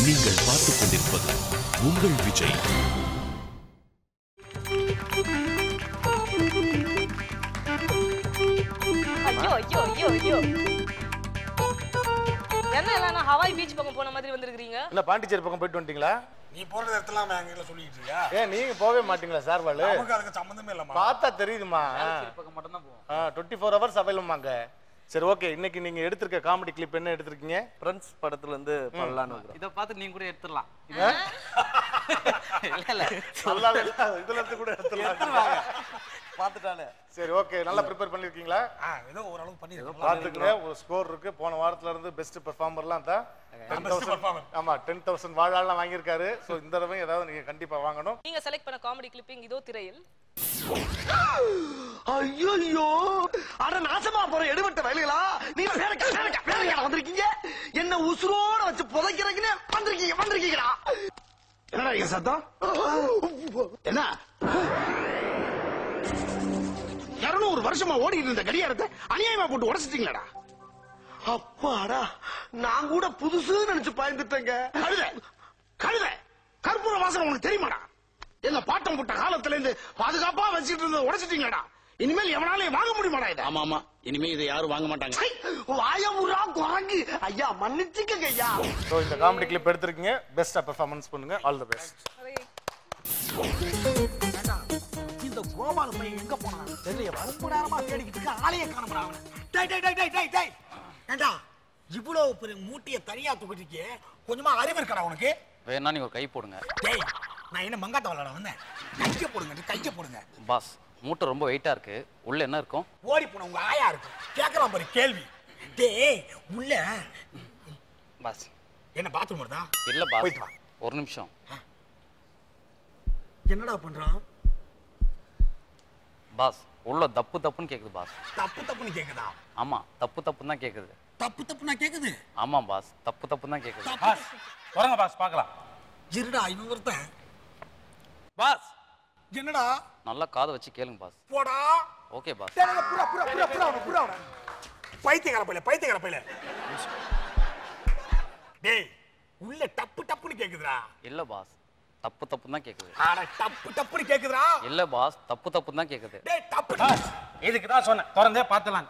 நீங்கள் பார்த்துக் கொண்டிருப்பது உங்கள் விஜய் ஐயோ ஐயோ ஐயோ ஐயோ என்ன எல்லாம் ஹவாய் பீச் பக்கம் போன மாதிரி வந்திருக்கீங்க என்ன பாண்டிச்சேரி பக்கம் போயிட்டு வந்துட்டீங்களா நீ போற இடத்துல அவன் எங்களை சொல்லிட்டு இருக்கியா ஏன் நீங்க போகவே மாட்டீங்களா சார் வாழு நமக்கு அதுக்கு சம்மந்தமே இல்லம்மா பார்த்தா தெரியுதுமா பக்கம் மட்டும் தான் போவோம் டுவெண்ட்டி ஃபோர் ஹவர்ஸ் அவைலமாங்க சரி ஓகே இன்னைக்கு நீங்க எடுத்திருக்க காமெடி கிளிப் என்ன எடுத்திருக்கீங்க ஃப்ரெண்ட்ஸ் படத்துல இருந்து பண்ணலான்னு இருக்கிறோம் இதை பார்த்து நீங்க கூட எடுத்துடலாம் இல்ல இல்ல நல்லா இல்ல, இதுல இருந்து கூட எடுத்துடலாம் பார்த்துட்டாலே சரி ஓகே நல்லா ப்ரிப்பேர் பண்ணிருக்கீங்களா ஆ, ஏதோ ஓரளவு பண்ணிருக்கோம் பாத்துக்கங்க ஒரு ஸ்கோர் இருக்கு போன வாரத்துல இருந்து பெஸ்ட் பெர்ஃபார்மர்லாம் தான் டென் best performer. தௌசண்ட் ஆமா டென் தௌசண்ட் வாழாலாம் வாங்கியிருக்காரு ஸோ இந்த தடவை ஏதாவது நீங்க கண்டிப்பா வாங்கணும் நீங்க செலக்ட் பண்ண காமெடி கிளிப்பிங் இதோ திரையில் ஐயோ அட நாசமா போற எடுபட்ட வயலுகளா நீ வேலைக்கா வேலைக்கா வேலைக்கா வந்திருக்கீங்க என்ன உசுரோட வச்சு புதைக்கிறதுக்குன்னு வந்திருக்கீங்க வந்திருக்கீங்களா என்னடா இங்க சத்தம் என்ன இருநூறு வருஷமா ஓடிட்டு இருந்த கடியாரத்தை அநியாயமா போட்டு உடைச்சிட்டீங்களாடா அப்பாடா நான் கூட புதுசு நினைச்சு பயந்துட்டேங்க கழுத கழுத கற்பூர வாசனை உனக்கு தெரியுமாடா எங்க பாட்டம் போட்ட காலத்துல இருந்து பாதுகாப்பா வச்சுட்டு இருந்த உடைச்சிட்டீங்களாடா இனிமேல் எவனாலையும் வாங்க முடியுமாடா இதை ஆமா ஆமா இனிமே இதை யாரும் வாங்க மாட்டாங்க ஐ, வாயமுறா குரங்கு ஐயா மன்னிச்சுக்கங்க ஐயா ஸோ இந்த காமெடி கிளிப் எடுத்திருக்கீங்க பெஸ்டா பெர்ஃபார்மன்ஸ் பண்ணுங்க ஆல் தி பெஸ்ட் இந்த கோபால் பையன் எங்க போனான் தெரியல ரொம்ப நேரமா தேடிக்கிட்டு இருக்க ஆளையே காணப்படா அவனை டேய் டேய் டேய் டேய் டேய் டேய் ஏண்டா இவ்வளவு பெரிய மூட்டையை தனியா தூக்கிட்டு இருக்கியே கொஞ்சமா அறிவு இருக்கடா உனக்கு வேணா நீ ஒரு கை போடுங்க டேய் நான் என்ன மங்காத்த விளையாட வந்தேன் கைய போடுங்க கைய போடுங்க பாஸ் மூட்டை ரொம்ப வெயிட்டா இருக்கு உள்ள என்ன இருக்கும் ஓடி போன உங்க ஆயா இருக்கு கேட்கலாம் பாரு கேள்வி டேய் உள்ள பாஸ் என்ன பாத்ரூம் வருதா இல்ல பாஸ் போயிட்டு வா. ஒரு நிமிஷம் என்னடா பண்றான் பாஸ் உள்ள தப்பு தப்புன்னு கேக்குது பாஸ் தப்பு தப்புன்னு கேக்குதா ஆமா தப்பு தப்புன்னு தான் கேக்குது தப்பு தப்புனா கேக்குது ஆமா பாஸ் தப்பு தப்புன்னு தான் கேக்குது பாஸ் வரங்க பாஸ் பார்க்கலாம் இருடா இவன் ஒருத்தன் பாஸ் என்னடா நல்லா காதை வச்சு கேளுங்க பாஸ் போடா ஓகே பாஸ் டேய், டேய், புறா புறா புறா புறா அவனை, புறா அவனை. பைத்தியக்கார பையல பைத்தியக்கார பையல டேய் உள்ள டப்பு டப்புன்னு கேக்குதுடா இல்ல பாஸ் தப்பு தப்புன்னு தான் கேக்குது ஆட டப்பு டப்புன்னு கேக்குதுடா இல்ல பாஸ் தப்பு தப்புன்னு தான் கேக்குது டேய் டப்பு பாஸ் இதுக்கு தான் சொன்னேன் திறந்தே பார்த்துலாம்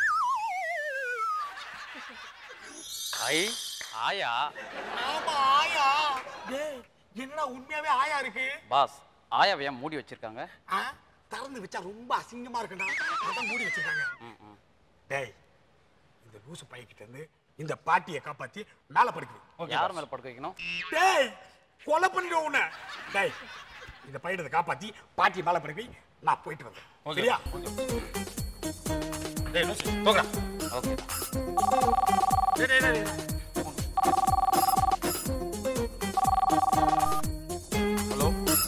ஐ ஆயா ஆமா ஆயா டேய் என்னடா உண்மையாவே ஆயா இருக்கு பாஸ் ஆயாவை ஏன் மூடி வச்சிருக்காங்க ஆ திறந்து வச்சா ரொம்ப அசிங்கமா இருக்குடா அதான் மூடி வச்சிருக்காங்க டேய் இந்த லூசு பையன்கிட்ட இருந்து இந்த பாட்டியை காப்பாத்தி மேல படுக்குது யார் மேல படுக்க வைக்கணும் டேய் கொலை பண்ணிடுவோம் உன்னை டேய் இந்த பையனை காப்பாத்தி பாட்டி மேல படுக்கி நான் போயிட்டு வந்தேன் சரியா டேய் லூசு தூக்குறா ஓகே டேய் டேய் டேய், டேய் ஹலோ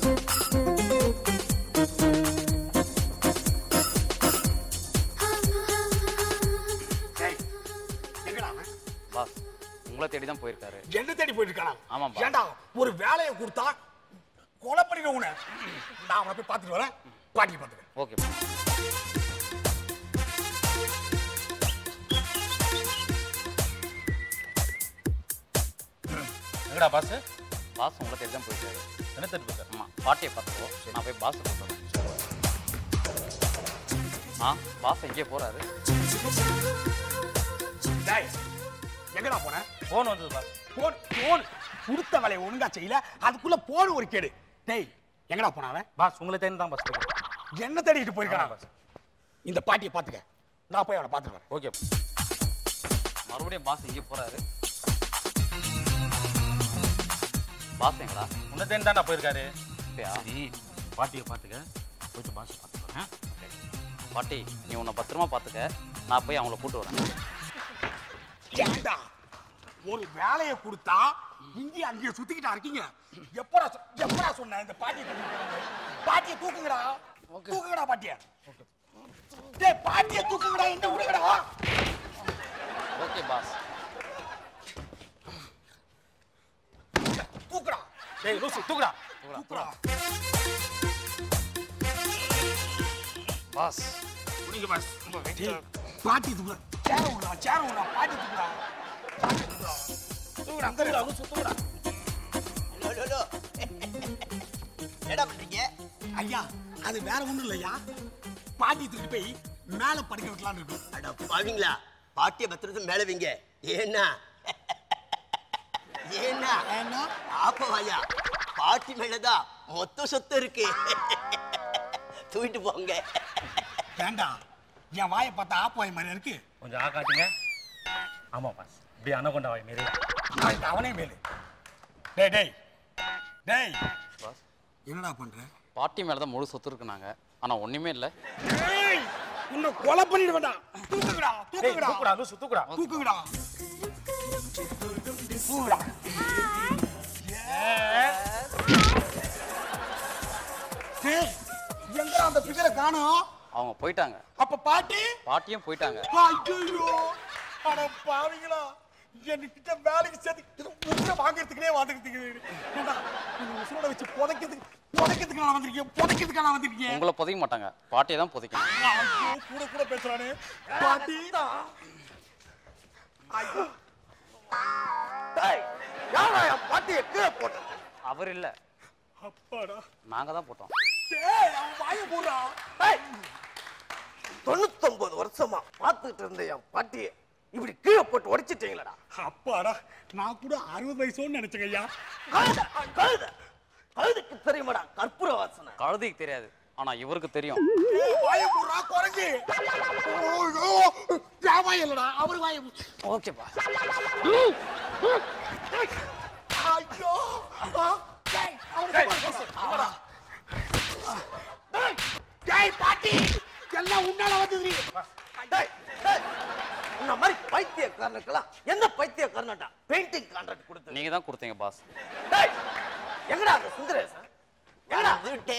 டேய் எங்கடா அவன் பாஸ் உங்களை தேடி தான் போயிருக்காரு என்ன தேடி போயிட்டு இருக்கானா ஆமாப்பா. ஏன்டா ஒரு வேலையை கொடுத்தா கொலை பண்ணிடுவோம் உன்னை நான் அவனை போய் பார்த்துட்டு வரேன் பாட்டி பார்த்துக்கிறேன் ஓகே பாஸ் எங்கடா பாஸ் பாஸ் உங்களை தேடி தான் போயிருக்காரு என்ன தட்டு பாஸ் ஆமா பாட்டியை பார்த்துக்கோ நான் போய் பாஸ் கூப்பிடுறேன் ஆ பாஸ் எங்கேயே போறாரு டேய் எங்கடா போன ஃபோன் வந்தது பாஸ் போன் போன் கொடுத்த வேலையை ஒழுங்கா செய்யல அதுக்குள்ள போன் ஒரு கேடு டேய் எங்கடா போன அவன் பாஸ் உங்களை தேடி தான் பாஸ் கேட்குறேன் என்ன தேடிட்டு போயிருக்கானா இந்த பாட்டியை பார்த்துக்க நான் போய் அவனை பார்த்துட்டு வரேன் ஓகே மறுபடியும் பாஸ் எங்கேயே போறாரு பாஸ் எங்கடா உன்னை தேடி தான் போயிருக்காரு அப்படியா? சரி பாட்டியை பார்த்துக்க போயிட்டு பாஸ் பார்த்துக்கிறேன் பாட்டி நீ உன்னை பத்திரமா பார்த்துக்க நான் போய் அவங்கள கூட்டு வரேன் ஏண்டா ஒரு வேலையை கொடுத்தா இங்கேயும் அங்கேயும் சுத்திக்கிட்டா இருக்கீங்க எப்படா சொ- எப்படா சொன்ன இந்த பாட்டியை தூக்குங்க பாட்டியை தூக்குங்கடா தூக்குங்கடா பாட்டிய டேய் பாட்டியை தூக்குங்கடா என்ன விடுங்கடா ஓகே பாஸ் தூக்குடா டேய் லூசு தூக்குடா தூக்குடா பாஸ் புடிங்க பாஸ் ரொம்ப வெயிட் டேய் பாட்டி தூக்குடா சேர விடுறா சேர விடுறா பாட்டி தூக்குடா பாட்டி தூக்குடா தூக்குடா தூக்குடா லூசு, தூக்குடா என்ன பண்றீங்க ஐயா அது வேற ஒண்ணும் இல்லையா பாட்டி தூக்கிட்டு போய் மேல படுக்க வைக்கலாம்னு இருக்கோம் அட பாவீங்களா பாட்டிய பத்திரத்து மேல வைங்க ஏன்னா ஏன்னா ஏன்னா ஆப்பவாயா பாட்டி மேலதான் மொத்த சொத்து இருக்கு தூக்கிட்டு போங்க வேண்டாம் என் வாயை பார்த்தா ஆப்பாய் மாதிரி இருக்கு கொஞ்சம் ஆ காட்டுங்க ஆமா பாஸ் இப்படி அனகொண்டா வாய் மாரி நாளைக்கு அவனே மேலு டேய் டேய் டேய் பாஸ் என்னடா பண்ற பாட்டி மேலே தான் முழு சொத்து இருக்குனாங்க ஆனால் ஒன்றுமே இல்லை ஏய் உன்னை கொலை பண்ணிட வேண்டாம் தூக்குங்கடா தூக்குங்கடா தூக்குடா லூசு தூக்குடா தூக்குங்கடா தூக்குடா ஏய், எங்கடா அந்த பிகரை காணோம் அவங்க போயிட்டாங்க அப்ப பாட்டி பாட்டியும் போயிட்டாங்க ஐயோ அட பாவிங்களா என்கிட்ட வேலைக்கு சேர்த்து உசுரை வாங்குறதுக்குனே வந்துக்கிறதுக்கு ஏண்டா இந்த உசுரோட வச்சு புதைக்கிறதுக்கு புதைக்கிறதுக்கு நான் வந்திருக்கேன் புதைக்கிறதுக்கு நான் வந்திருக்கேன் உங்களை புதைக்க மாட்டாங்க பாட்டியை தான் புதைக்கணும் ஐயோ கூட கூட பேசுறானே பாட்டி ஐயோ டேய், யாரா என் பாட்டிய கீழே போட்டது அவர் இல்லை அப்பாடா நாங்கள் தான் போட்டோம் டேய் அவன் வாய போடுறா டேய், தொண்ணூத்தொன்பது வருஷமா பார்த்துக்கிட்டு இருந்த என் பாட்டிய இப்படி கீழே போட்டு உடைச்சிட்டீங்களடா அப்பாடா நான் கூட அறுபது வயசோன்னு நினைச்சேங்க ஐயா கழுத கழுத கழுதுக்கு தெரியுமாடா கற்பூர வாசனை கழுதைக்கு தெரியாது ஆனால் இவருக்கு தெரியும் ஏய், வாய போடுறா குரங்கு ஐயோ என் வாய் இல்லடா அவர் வாய ஓகேப்பா ஐயோ ஆ, டேய், அவனுக்கு போடு. டேய், டேய், பாட்டி எல்லாம் உன்னால வந்தது டேய், டேய், உன்ன மாதிரி பைத்தியக்காரனுக்கெல்லாம் எந்த பைத்தியக்காரனடா பெயிண்டிங் கான்ட்ராக்ட் கொடுத்து நீங்கள் தான் கொடுத்தீங்க பாஸ் டேய் எங்கடா அந்த சுந்தரேசன் எங்கடா வீட்டே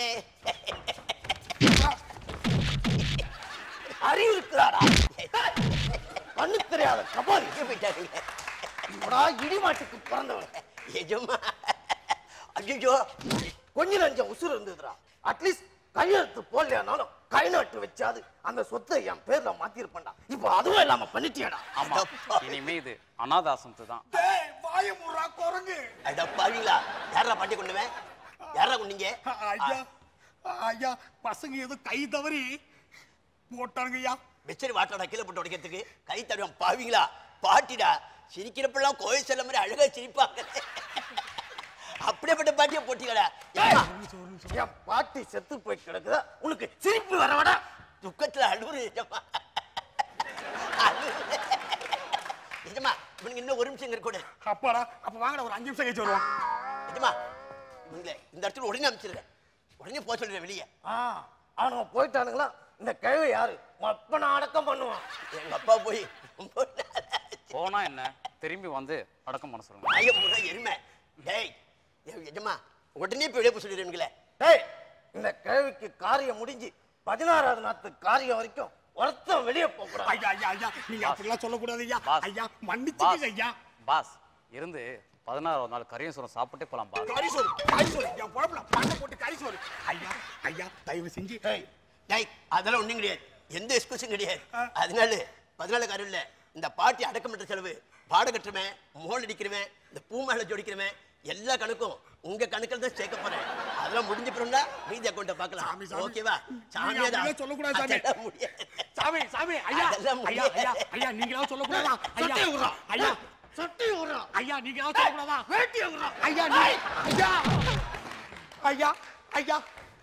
அறிவு இருக்கிறாடா கண்ணு தெரியாத கபால் இங்கே போயிட்டாருங்க இப்படா இடிமாட்டுக்கு பிறந்தவன் எஜமா ஐயோ கொஞ்ச நஞ்சம் உசுறு இருந்ததுடா அட்லீஸ்ட் கையெழுத்து போடலையானாலும் கை நாட்டு வச்சாது அந்த சொத்தை என் பேர்ல மாத்திருப்பேன்டா இப்போ அதுவும் இல்லாம பண்ணிட்டியாடா ஆமாம் இனிமே இது அனாதாசனத்து தான் டேய் வாய போடுறா குரங்கு அடப்பாவீங்களா யாரா பாட்டி கொண்டுவேன் யாரா கொண்டீங்க ஐயா ஐயா பசங்க ஏதோ கை தவறி போட்டானுங்க ஐயா வெச்சரி வாட்டோட கீழே போட்டு உடைக்கிறதுக்கு கை தடுவோம் பாவீங்களா பாட்டிடா சிரிக்கிறப்பெல்லாம் கோயில் செல்ல மாதிரி அழகா சிரிப்பாங்க அப்படியேப்பட்ட பாட்டியை போட்டீங்களா ஏம்மா, என் பாட்டி செத்து போய் கிடக்குதா உனக்கு சிரிப்பு வரவடா துக்கத்துல அழுவுறு நிஜமா அழுவுறு. நிஜமா இவனுக்கு இன்னும் ஒரு நிமிஷம் இங்க கூட அப்பாடா அப்ப வாங்கடா ஒரு அஞ்சு நிமிஷம் கழிச்சு வருவோம் நிஜமா இவங்களே இந்த இடத்துல உடனே அனுப்பிச்சிடுறேன் உடனே போக சொல்லிடுறேன் வெளியே ஆ அவனுங்க போயிட்டானுங்களா இந்த கிழவி யாரு அப்பனை அடக்கம் பண்ணுவான் எங்க அப்பா போய் ரொம்ப நாள் ஆச்சு. போனா என்ன திரும்பி வந்து அடக்கம் பண்ண சொல்லுங்க நாய முறை எருமை டேய் ஏய், எஜமா உடனே போய் வெளியே போக சொல்லிடுறீங்களே டேய் இந்த கிழவிக்கு காரியம் முடிஞ்சு பதினாறாவது நாத்து காரியம் வரைக்கும் ஒருத்தன் வெளியே போக கூடாது ஐயா ஐயா ஐயா நீங்க அப்படிலாம் சொல்லக்கூடாது ஐயா பாஸ் ஐயா பாஸ் மன்னிச்சுக்கங்க ஐயா பாஸ் இருந்து பதினாறாவது நாள் கரியும் சோறும் சாப்பிட்டே போலாம் பாஸ் கறி சோறு கறி சோறு என் குழம்புல பண்ணை போட்டு கறி சோறு ஐயா ஐயா தயவு செஞ்சு டேய் டேய் அதெல்லாம் ஒண்ணும் கிடையாது எந்த எக்ஸ்கூஸும் கிடையாது அதனால பதினாலு காரம் இல்ல இந்த பாட்டி அடக்கம் பண்ற செலவு பாட கட்டுறவன் மோல் அடிக்கிறவன் இந்த பூ மேல ஜோடிக்கிறவன் எல்லா கணக்கும் உங்க கணக்கில் தான் சேர்க்க போறேன் அதெல்லாம் முடிஞ்ச பிறகுனா மீதி அக்கௌண்ட்டை சாமி, பார்க்கலாம் சாமி. ஓகேவா சாமி நீங்க அப்படிலாம் சொல்லக்கூடாது, சாமி. அதெல்லாம் முடியாது சாமி சாமி ஐயா அதெல்லாம் ஐயா முடியாது. ஐயா ஐயா நீங்களாவது சொல்லக்கூடாதா ஐயா சட்டையை விட்றா. ஐயா சட்டி விடுறான் ஐயா நீங்களாவது சொல்லக்கூடாதா வேட்டியை விடுறான் ஐயா நீ ஐயா ஐயா ஐயா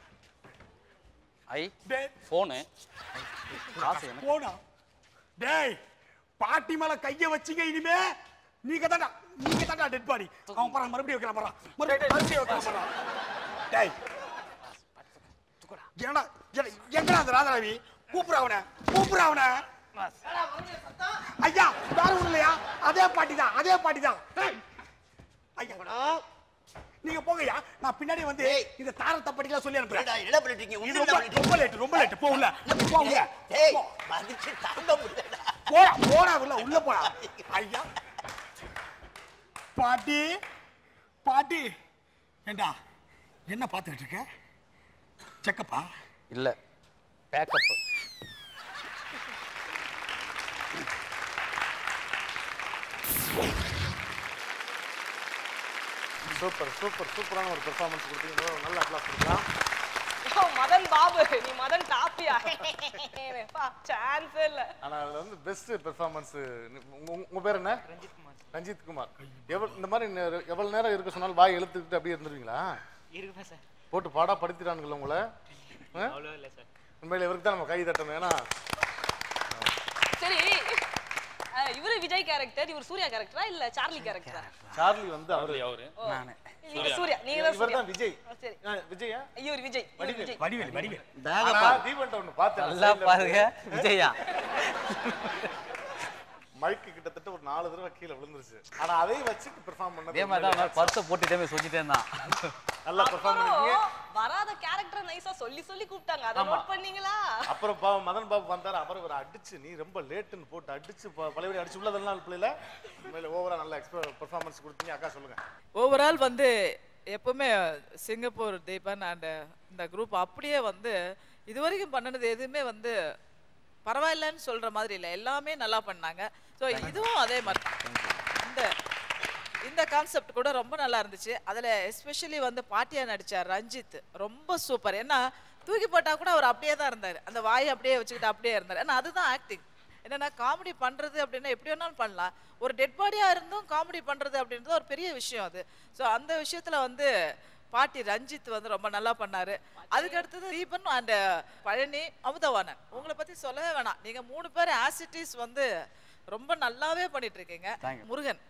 ஐ டேய் ஃபோனு காசு எனக்கு போனா டேய் பாட்டி மேல கைய வச்சீங்க இனிமே நீங்க தான்டா நீங்க தான்டா டெட் பாடி அவன் பாரு மறுபடியும் வைக்கலாம் பாரு மறுபடியும் மறுபடியும் வைக்கலாம் பாரு டேய் என்னடா என்ன- எங்கடா அந்த ராதாரவி கூப்பிடுற அவனை கூப்பிடுற அவனை ஐயா வேற ஒண்ணும் இல்லையா அதே பாட்டி தான் அதே பாட்டி தான் ஐயா நீங்க போங்கய்யா நான் பின்னாடி வந்து ஏய். இந்த தார தப்படிலாம் சொல்லி அனுப்புறேன் என்னடா, என்ன பண்ணிட்டு இருக்கீங்க இது உள்ள என்ன ரொம்ப பண்ணிட்டு ரொம்ப லேட் ரொம்ப லேட் போ உள்ள போ உள்ள டேய் போ. மதிச்சு தாங்க முடியலடா போடா போடா உள்ள உள்ள போடா ஐயா பாட்டி பாட்டி ஏண்டா என்ன பார்த்துக்கிட்டு இருக்க செக்கப்பா இல்லை பேக்கப் சூப்பர் சூப்பர் சூப்பரான ஒரு பெர்ஃபார்மன்ஸ் கொடுத்தீங்க ஒரு நல்ல அப்ளாஸ் கொடுக்கலாம் யோ, மதன் பாபு நீ மதன் டாப்பியா சான்ஸே இல்ல ஆனா அதுல வந்து பெஸ்ட் பெர்ஃபார்மன்ஸ் உங்க உங்க பேர் என்ன ரஞ்சித் குமார் ரஞ்சித் குமார் எவ்வளவு இந்த மாதிரி நே- எவ்வளவு நேரம் இருக்க சொன்னாலும் வாய் இழுத்துக்கிட்டு அப்படியே இருந்துருவீங்களா இருக்குப்பா சார் போட்டு பாடா படுத்திட்டானுங்களா உங்களை ஆ? அவ்வளோ இல்லை சார் உண்மையில இவருக்கு தான் நம்ம கை தட்டணும் ஏன்னா சரி அஹ், இவரு விஜய் கேரக்டர் இவர் சூர்யா கேரக்டரா இல்ல சார்லி கேரக்டரா சார்லி வந்து அவரு அவரு நீங்க சூர்யா நீங்க தான் இவர் சூர்யா தான் விஜய் ஆ, சரி ஆ, விஜயா இவர் விஜய் இவர் விஜய் வடிவேல் வடிவேல் ஆனா தீபன்ட்ட ஒண்ணு பார்த்தேன் நல்லா side ல பாருங்க இருந்து. விஜயா மைக்கு கிட்டத்தட்ட ஒரு நாலு தடவை கீழே விழுந்துருச்சு ஆனா அதையும் வச்சு பெர்ஃபார்ம் இதே மாதிரி தான் பண்ணது பர்ஸை போட்டுட்டே சொல்லிட்டே இருந்தான் நல்லா பெர்ஃபார்ம் பண்ணிருக்கீங்க அப்புறம் வராத கேரக்டர் நைஸா சொல்லி சொல்லி கூப்பிட்டாங்க அதை ஆமா. நோட் பண்ணீங்களா அப்புறம் பாவம் மதன் பாபு வந்தாரு அப்புறம் இவர் அடிச்சு நீ ரொம்ப லேட்டுன்னு போட்டு அடிச்சு ப- பழையபடி அடிச்சு உள்ளதெல்லாம் பிள்ளைல உண்மையில ஓவரா நல்ல எக்ஸ்போ பெர்ஃபார்மன்ஸ் கொடுத்தீங்க அக்கா சொல்லுங்க ஓவரால் வந்து எப்பவுமே சிங்கப்பூர் தீபன் அண்ட் இந்த குரூப் அப்படியே வந்து இது வரைக்கும் பண்ணினது எதுவுமே வந்து பரவாயில்லன்னு சொல்ற மாதிரி இல்லை எல்லாமே நல்லா பண்ணாங்க ஸோ இதுவும் அதே மாதிரி இந்த இந்த கான்செப்ட் கூட ரொம்ப நல்லா இருந்துச்சு அதில் எஸ்பெஷலி வந்து பாட்டியா நடிச்சார் ரஞ்சித் ரொம்ப சூப்பர் ஏன்னா தூக்கி போட்டால் கூட அவர் அப்படியே தான் இருந்தார் அந்த வாயை அப்படியே வச்சுக்கிட்டு அப்படியே இருந்தார் ஏன்னா அதுதான் ஆக்டிங் என்னன்னா காமெடி பண்ணுறது அப்படின்னா எப்படி வேணாலும் பண்ணலாம் ஒரு டெட் பாடியாக இருந்தும் காமெடி பண்ணுறது அப்படின்றது ஒரு பெரிய விஷயம் அது ஸோ அந்த விஷயத்தில் வந்து பாட்டி ரஞ்சித் வந்து ரொம்ப நல்லா பண்ணாரு அதுக்கு அடுத்தது தீபன் அண்ட் பழனி அமுதவாணன் உங்களை பத்தி சொல்லவே வேணாம் நீங்க மூணு பேர் ஆசிட்டிஸ் வந்து ரொம்ப நல்லாவே பண்ணிட்டு இருக்கீங்க முருகன்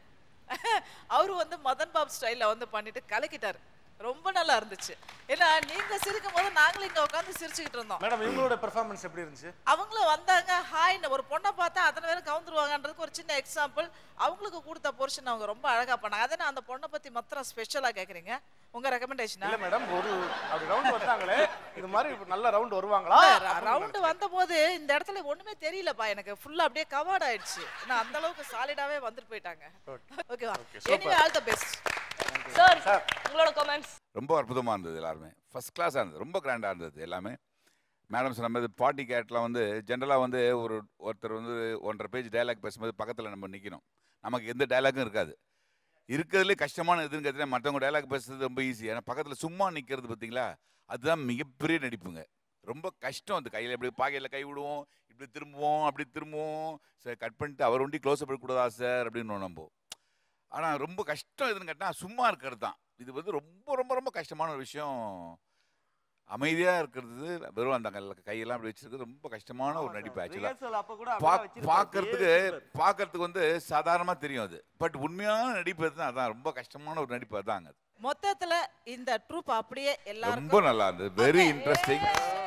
அவரு வந்து மதன் பாப் ஸ்டைல்ல வந்து பண்ணிட்டு கலக்கிட்டாரு ரொம்ப நல்லா இருந்துச்சு ஏன்னா நீங்க சிரிக்கும் போது நாங்களும் இங்க உட்காந்து சிரிச்சுக்கிட்டு இருந்தோம் மேடம் இவங்களோட பெர்ஃபார்மன்ஸ் எப்படி இருந்துச்சு அவங்களும் வந்தாங்க ஹாய்னு ஒரு பொண்ணை பார்த்தா அத்தனை பேரும் கவுந்துருவாங்கன்றதுக்கு ஒரு சின்ன எக்ஸாம்பிள் அவங்களுக்கு கொடுத்த போர்ஷன் அவங்க ரொம்ப அழகா பண்ணாங்க அதை நான் அந்த பொண்ணை பத்தி மாத்திரம் ஸ்பெஷலா கேக்குறீங்க உங்க ரெக்கமெண்டேஷனா இல்ல மேடம் ஒரு அப்படி ரவுண்ட் வந்தாங்களே இது மாதிரி இப்ப நல்ல ரவுண்ட் வருவாங்களா ரவுண்டு வந்தபோது இந்த இடத்துல ஒண்ணுமே தெரியலப்பா எனக்கு ஃபுல்லா அப்படியே கவர்ட் ஆயிடுச்சு ஏன்னா அந்த அளவுக்கு சாலிடாவே வந்துட்டு போயிட்டாங்க ஓகேவா anyway all the best sir உங்களோட கமெண்ட்ஸ் ரொம்ப அற்புதமாக இருந்தது எல்லாருமே ஃபர்ஸ்ட் கிளாஸாக இருந்தது ரொம்ப கிராண்டாக இருந்தது எல்லாமே மேடம் சொன்ன மாதிரி பாட்டி கேட்லாம் வந்து ஜென்ரலாக வந்து ஒரு ஒருத்தர் வந்து ஒன்றரை பேஜ் டயலாக் பேசும்போது பக்கத்தில் நம்ம நிற்கணும் நமக்கு எந்த டயலாக்கும் இருக்காது இருக்கிறதுலே கஷ்டமான இதுன்னு கேட்டீங்கன்னா மற்றவங்க டயலாக் பேசுறது ரொம்ப ஈஸி ஏன்னா பக்கத்தில் சும்மா நிற்கிறது பார்த்தீங்களா அதுதான் மிகப்பெரிய நடிப்புங்க ரொம்ப கஷ்டம் அது கையில் இப்படி பாக்கையில் கை விடுவோம் இப்படி திரும்புவோம் அப்படி திரும்புவோம் சார் கட் பண்ணிட்டு அவர் ஒண்டி க்ளோஸ் அப் கூடாதா சார் அப்படின்னு நம்ம ஆனால் ரொம்ப கஷ்டம் எதுன்னு கேட்டால் சும்மா இருக்கிறது தான் இது வந்து ரொம்ப ரொம்ப ரொம்ப கஷ்டமான ஒரு விஷயம் அமைதியாக இருக்கிறது வெறும் அந்த கையில- கையெல்லாம் அப்படி வச்சிருக்கிறது ரொம்ப கஷ்டமான ஒரு நடிப்பு rehearsal அப்ப கூட ஆக்சுவலாக அப்படியே வச்சிருப்பாரு. பார்க்கறதுக்கு அப்படியே பார்க்கறதுக்கு வந்து சாதாரணமாக தெரியும் அது பட் உண்மையான நடிப்பு தான் அதான் ரொம்ப கஷ்டமான ஒரு நடிப்பு அதாங்க அது மொத்தத்துல இந்த ட்ரூப் அப்படியே எல்லாருக்கும் ரொம்ப நல்லா இருந்தது வெரி இன்ட்ரெஸ்டிங்